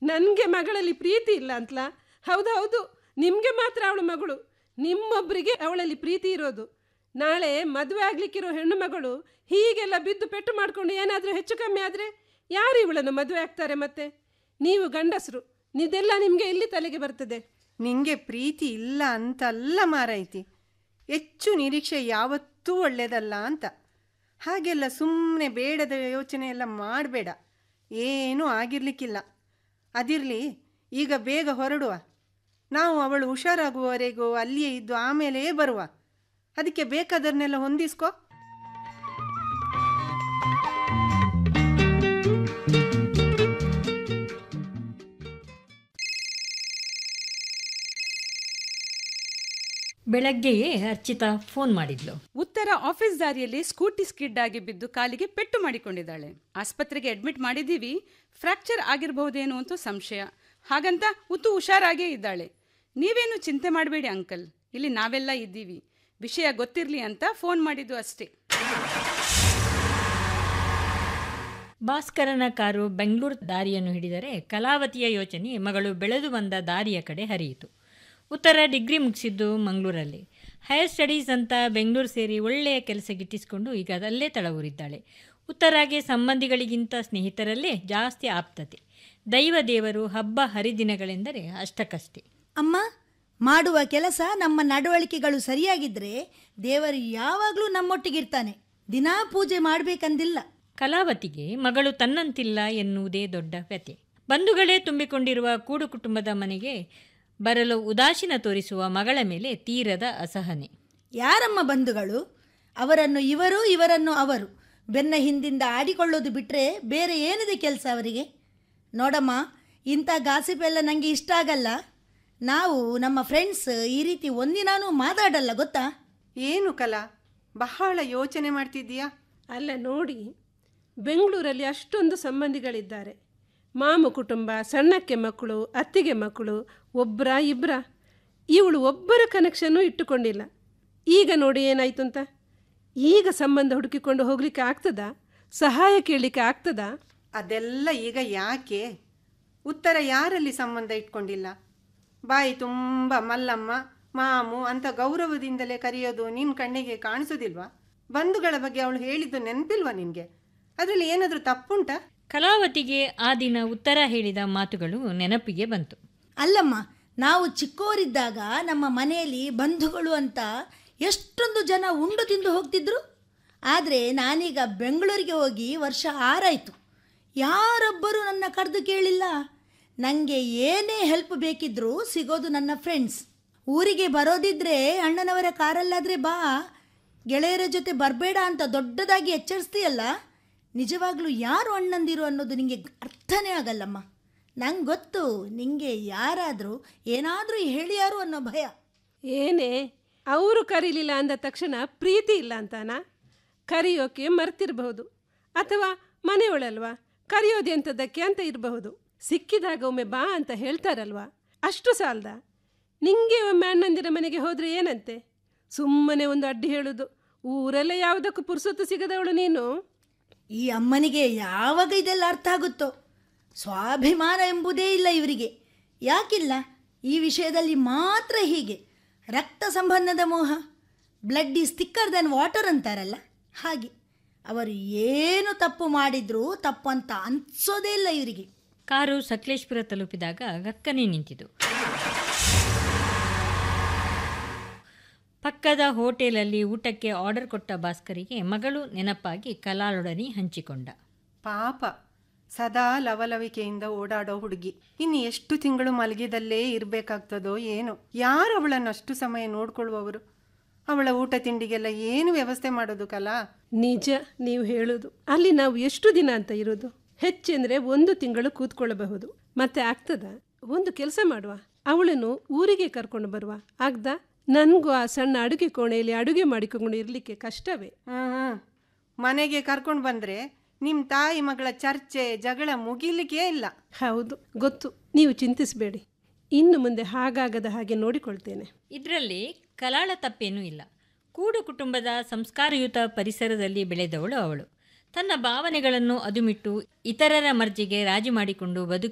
ನನಗೆ ಮಗಳಲ್ಲಿ ಪ್ರೀತಿ ಇಲ್ಲ ಅಂತಲ ಹೌದು ಹೌದು ನಿಮಗೆ ಮಾತ್ರ ಅವಳು ಮಗಳು ನಿಮ್ಮೊಬ್ಬರಿಗೆ ಅವಳಲ್ಲಿ ಪ್ರೀತಿ ಇರೋದು ನಾಳೆ ಮದುವೆ ಆಗ್ಲಿಕ್ಕಿರೋ ಹೆಣ್ಣು ಮಗಳು ಹೀಗೆಲ್ಲ ಬಿದ್ದು ಪೆಟ್ಟು ಮಾಡ್ಕೊಂಡು ಏನಾದರೂ ಹೆಚ್ಚು ಕಮ್ಮಿ ಆದರೆ ಯಾರು ಇವಳನ್ನು ಮದುವೆ ಆಗ್ತಾರೆ ಮತ್ತೆ ನೀವು ಗಂಡಸರು ಇದೆಲ್ಲ ನಿಮಗೆ ಎಲ್ಲಿ ತಲೆಗೆ ಬರ್ತದೆ ನಿಂಗೆ ಪ್ರೀತಿ ಇಲ್ಲ ಅಂತಲ್ಲ ಮಾರೈತಿ ಹೆಚ್ಚು ನಿರೀಕ್ಷೆ ಯಾವತ್ತೂ ಒಳ್ಳೇದಲ್ಲ ಅಂತ ಹಾಗೆಲ್ಲ ಸುಮ್ಮನೆ ಬೇಡದ ಯೋಚನೆ ಎಲ್ಲ ಮಾಡಬೇಡ ಏನೂ ಆಗಿರ್ಲಿಕ್ಕಿಲ್ಲ ಅದಿರಲಿ ಈಗ ಬೇಗ ಹೊರಡುವ ನಾವು ಅವಳು ಹುಷಾರಾಗುವವರೆಗೂ ಅಲ್ಲಿಯೇ ಇದ್ದು ಆಮೇಲೆ ಬರುವ ಅದಕ್ಕೆ ಬೇಕಾದನ್ನೆಲ್ಲ ಹೊಂದಿಸ್ಕೋ ಬೆಳಗ್ಗೆಯೇ ಅರ್ಚಿತಾ ಫೋನ್ ಮಾಡಿದ್ಲು ಉತ್ತರ ಆಫೀಸ್ ದಾರಿಯಲ್ಲಿ ಸ್ಕೂಟಿ ಸ್ಕಿಡ್ ಆಗಿ ಬಿದ್ದು ಕಾಲಿಗೆ ಪೆಟ್ಟು ಮಾಡಿಕೊಂಡಿದ್ದಾಳೆ ಆಸ್ಪತ್ರೆಗೆ ಅಡ್ಮಿಟ್ ಮಾಡಿದ್ದೀವಿ ಫ್ರ್ಯಾಕ್ಚರ್ ಆಗಿರಬಹುದೇನೋ ಅಂತ ಸಂಶಯ ಹಾಗಂತ ಉತ್ತು ಹುಷಾರಾಗೇ ಇದ್ದಾಳೆ ನೀವೇನು ಚಿಂತೆ ಮಾಡಬೇಡಿ ಅಂಕಲ್ ಇಲ್ಲಿ ನಾವೆಲ್ಲ ಇದ್ದೀವಿ ವಿಷಯ ಗೊತ್ತಿರಲಿ ಅಂತ ಫೋನ್ ಮಾಡಿದ್ದು ಅಷ್ಟೇ ಭಾಸ್ಕರನ ಕಾರು ಬೆಂಗಳೂರು ದಾರಿಯನ್ನು ಹಿಡಿದರೆ ಕಲಾವತಿಯ ಯೋಚನೆ ಮಗಳು ಬೆಳೆದು ಬಂದ ದಾರಿಯ ಕಡೆ ಹರಿಯಿತು ಉತ್ತರ ಡಿಗ್ರಿ ಮುಗಿಸಿದ್ದು ಮಂಗಳೂರಲ್ಲಿ ಹೈಯರ್ ಸ್ಟಡೀಸ್ ಅಂತ ಬೆಂಗಳೂರು ಸೇರಿ ಒಳ್ಳೆಯ ಕೆಲಸ ಗಿಟ್ಟಿಸಿಕೊಂಡು ಈಗ ಅದಲ್ಲೇ ತಳವೂರಿದ್ದಾಳೆ ಉತ್ತರಾಗೆ ಸಂಬಂಧಿಗಳಿಗಿಂತ ಸ್ನೇಹಿತರಲ್ಲೇ ಜಾಸ್ತಿ ಆಪ್ತತೆ ದೈವ ದೇವರು ಹಬ್ಬ ಹರಿದಿನಗಳೆಂದರೆ ಅಷ್ಟಕ್ಕಷ್ಟೇ ಅಮ್ಮ ಮಾಡುವ ಕೆಲಸ ನಮ್ಮ ನಡವಳಿಕೆಗಳು ಸರಿಯಾಗಿದ್ರೆ ದೇವರು ಯಾವಾಗಲೂ ನಮ್ಮೊಟ್ಟಿಗಿರ್ತಾನೆ ದಿನಾ ಪೂಜೆ ಮಾಡಬೇಕಂದಿಲ್ಲ ಕಲಾವತಿಗೆ ಮಗಳು ತನ್ನಂತಿಲ್ಲ ಎನ್ನುವುದೇ ದೊಡ್ಡ ವ್ಯತೆ ಬಂಧುಗಳೇ ತುಂಬಿಕೊಂಡಿರುವ ಕೂಡು ಕುಟುಂಬದ ಮನೆಗೆ ಬರಲು ಉದಾಸೀನ ತೋರಿಸುವ ಮಗಳ ಮೇಲೆ ತೀರದ ಅಸಹನೆ ಯಾರಮ್ಮ ಬಂಧುಗಳು ಅವರನ್ನು ಇವರು ಇವರನ್ನು ಅವರು ಬೆನ್ನ ಹಿಂದಿಂದ ಆಡಿಕೊಳ್ಳೋದು ಬಿಟ್ಟರೆ ಬೇರೆ ಏನಿದೆ ಕೆಲಸ ಅವರಿಗೆ ನೋಡಮ್ಮ ಇಂಥ ಗಾಸಿಪ್ ಎಲ್ಲ ನನಗೆ ಇಷ್ಟ ಆಗಲ್ಲ ನಾವು ನಮ್ಮ ಫ್ರೆಂಡ್ಸ್ ಈ ರೀತಿ ಒಂದಿನಾನೂ ಮಾತಾಡಲ್ಲ ಗೊತ್ತಾ ಏನು ಕಲಾ ಬಹಳ ಯೋಚನೆ ಮಾಡ್ತಿದ್ದೀಯಾ ಅಲ್ಲ ನೋಡಿ ಬೆಂಗಳೂರಲ್ಲಿ ಅಷ್ಟೊಂದು ಸಂಬಂಧಿಗಳಿದ್ದಾರೆ ಮಾಮು ಕುಟುಂಬ ಸಣ್ಣಕ್ಕೆ ಮಕ್ಕಳು ಅತ್ತಿಗೆ ಮಕ್ಕಳು ಒಬ್ಬರ ಇಬ್ಬರ ಇವಳು ಒಬ್ಬರ ಕನೆಕ್ಷನ್ನು ಇಟ್ಟುಕೊಂಡಿಲ್ಲ ಈಗ ನೋಡಿ ಏನಾಯ್ತು ಅಂತ ಈಗ ಸಂಬಂಧ ಹುಡುಕಿಕೊಂಡು ಹೋಗ್ಲಿಕ್ಕೆ ಆಗ್ತದಾ ಸಹಾಯ ಕೇಳಲಿಕ್ಕೆ ಆಗ್ತದಾ ಅದೆಲ್ಲ ಈಗ ಯಾಕೆ ಉತ್ತರ ಯಾರಲ್ಲಿ ಸಂಬಂಧ ಇಟ್ಕೊಂಡಿಲ್ಲ ಬಾಯಿ ತುಂಬ ಮಲ್ಲಮ್ಮ ಮಾಮು ಅಂತ ಗೌರವದಿಂದಲೇ ಕರೆಯೋದು ನಿನ್ನ ಕಣ್ಣಿಗೆ ಕಾಣಿಸೋದಿಲ್ವಾ ಬಂಧುಗಳ ಬಗ್ಗೆ ಅವಳು ಹೇಳಿದ್ದು ನೆನಪಿಲ್ವಾ ನಿನಗೆ ಅದರಲ್ಲಿ ಏನಾದರೂ ತಪ್ಪುಂಟಾ ಕಲಾವತಿಗೆ ಆ ದಿನ ಉತ್ತರ ಹೇಳಿದ ಮಾತುಗಳು ನೆನಪಿಗೆ ಬಂತು ಅಲ್ಲಮ್ಮ ನಾವು ಚಿಕ್ಕೋರಿದ್ದಾಗ ನಮ್ಮ ಮನೆಯಲ್ಲಿ ಬಂಧುಗಳು ಅಂತ ಎಷ್ಟೊಂದು ಜನ ಉಂಡು ತಿಂದು ಹೋಗ್ತಿದ್ರು ಆದರೆ ನಾನೀಗ ಬೆಂಗಳೂರಿಗೆ ಹೋಗಿ ವರ್ಷ ಆರಾಯಿತು ಯಾರೊಬ್ಬರು ನನ್ನ ಕರೆದು ಕೇಳಿಲ್ಲ ನನಗೆ ಏನೇ ಹೆಲ್ಪ್ ಬೇಕಿದ್ರೂ ಸಿಗೋದು ನನ್ನ ಫ್ರೆಂಡ್ಸ್ ಊರಿಗೆ ಬರೋದಿದ್ರೆ ಅಣ್ಣನವರ ಕಾರಲ್ಲಾದರೆ ಬಾ ಗೆಳೆಯರ ಜೊತೆ ಬರಬೇಡ ಅಂತ ದೊಡ್ಡದಾಗಿ ಎಚ್ಚರಿಸ್ತೀಯಲ್ಲ ನಿಜವಾಗ್ಲೂ ಯಾರು ಅಣ್ಣಂದಿರು ಅನ್ನೋದು ನಿಂಗೆ ಅರ್ಥನೇ ಆಗಲ್ಲಮ್ಮ ನಂಗೆ ಗೊತ್ತು ನಿಂಗೆ ಯಾರಾದರೂ ಏನಾದರೂ ಹೇಳಿಯಾರು ಅನ್ನೋ ಭಯ ಏನೇ ಅವರು ಕರೀಲಿಲ್ಲ ಅಂದ ತಕ್ಷಣ ಪ್ರೀತಿ ಇಲ್ಲ ಅಂತಾನಾ ಕರೆಯೋಕೆ ಮರ್ತಿರಬಹುದು ಅಥವಾ ಮನೆಯೊಳಲ್ವಾ ಕರೆಯೋದು ಎಂಥದ್ದಕ್ಕೆ ಅಂತ ಇರಬಹುದು ಸಿಕ್ಕಿದಾಗ ಒಮ್ಮೆ ಬಾ ಅಂತ ಹೇಳ್ತಾರಲ್ವಾ ಅಷ್ಟು ಸಾಲದ ನಿಂಗೆ ಒಮ್ಮೆ ಅಣ್ಣಂದಿರ ಮನೆಗೆ ಹೋದರೆ ಏನಂತೆ ಸುಮ್ಮನೆ ಒಂದು ಅಡ್ಡಿ ಹೇಳೋದು ಊರಲ್ಲೇ ಯಾವುದಕ್ಕೂ ಪುರ್ಸೊತ್ತು ಸಿಗದವಳು ನೀನು ಈ ಅಮ್ಮನಿಗೆ ಯಾವಾಗ ಇದೆಲ್ಲ ಅರ್ಥ ಆಗುತ್ತೋ ಸ್ವಾಭಿಮಾನ ಎಂಬುದೇ ಇಲ್ಲ ಇವರಿಗೆ ಯಾಕಿಲ್ಲ ಈ ವಿಷಯದಲ್ಲಿ ಮಾತ್ರ ಹೀಗೆ ರಕ್ತ ಸಂಬಂಧದ ಮೋಹ blood is thicker than water ಅಂತಾರಲ್ಲ ಹಾಗೆ ಅವರು ಏನು ತಪ್ಪು ಮಾಡಿದ್ರೂ ತಪ್ಪು ಅಂತ ಅನ್ಸೋದೇ ಇಲ್ಲ ಇವರಿಗೆ ಕಾರು ಸಕಲೇಶ್ಪುರ ತಲುಪಿದಾಗ ಗಕ್ಕನೆ ನಿಂತಿತು ಪಕ್ಕದ ಹೋಟೆಲಲ್ಲಿ ಊಟಕ್ಕೆ ಆರ್ಡರ್ ಕೊಟ್ಟ ಭಾಸ್ಕರಿಗೆ ಮಗಳು ನೆನಪಾಗಿ ಕಲಾಳೊಡನೆ ಹಂಚಿಕೊಂಡ ಪಾಪ ಸದಾ ಲವಲವಿಕೆಯಿಂದ ಓಡಾಡೋ ಹುಡುಗಿ ಇನ್ನು ಎಷ್ಟು ತಿಂಗಳು ಮಲಗಿದಲ್ಲೇ ಇರಬೇಕಾಗ್ತದೋ ಏನೋ ಯಾರು ಅವಳನ್ನು ಅಷ್ಟು ಸಮಯ ನೋಡ್ಕೊಳ್ಳುವವರು ಅವಳ ಊಟ ತಿಂಡಿಗೆಲ್ಲ ಏನು ವ್ಯವಸ್ಥೆ ಮಾಡೋದು ಕಲಾ ನಿಜ ನೀವು ಹೇಳೋದು ಅಲ್ಲಿ ನಾವು ಎಷ್ಟು ದಿನ ಅಂತ ಇರೋದು ಹೆಚ್ಚೆಂದ್ರೆ ಒಂದು ತಿಂಗಳು ಕೂತ್ಕೊಳ್ಳಬಹುದು ಮತ್ತೆ ಆಗ್ತದ ಒಂದು ಕೆಲಸ ಮಾಡುವ ಅವಳನ್ನು ಊರಿಗೆ ಕರ್ಕೊಂಡು ಬರುವ ಆಗ್ದ ನನಗೂ ಆ ಸಣ್ಣ ಅಡುಗೆ ಕೋಣೆಯಲ್ಲಿ ಅಡುಗೆ ಮಾಡಿಕೊಂಡು ಇರಲಿಕ್ಕೆ ಕಷ್ಟವೇ ಹ್ಮ್ ಮನೆಗೆ ಕರ್ಕೊಂಡು ಬಂದ್ರೆ ನಿಮ್ಮ ತಾಯಿ ಮಗಳ ಚರ್ಚೆ ಜಗಳ ಮುಗಿಲಿಕ್ಕೆ ಇಲ್ಲ ಹೌದು ಗೊತ್ತು ನೀವು ಚಿಂತಿಸಬೇಡಿ ಇನ್ನು ಮುಂದೆ ಹಾಗಾಗದ ಹಾಗೆ ನೋಡಿಕೊಳ್ತೇನೆ ಇದರಲ್ಲಿ ಕಲಾಳ ತಪ್ಪೇನೂ ಇಲ್ಲ ಕೂಡು ಕುಟುಂಬದ ಸಂಸ್ಕಾರಯುತ ಪರಿಸರದಲ್ಲಿ ಬೆಳೆದವಳು ಅವಳು ತನ್ನ ಭಾವನೆಗಳನ್ನು ಅದುಮಿಟ್ಟು ಇತರರ ಮರ್ಜಿಗೆ ರಾಜಿ ಮಾಡಿಕೊಂಡು ಬದುಕು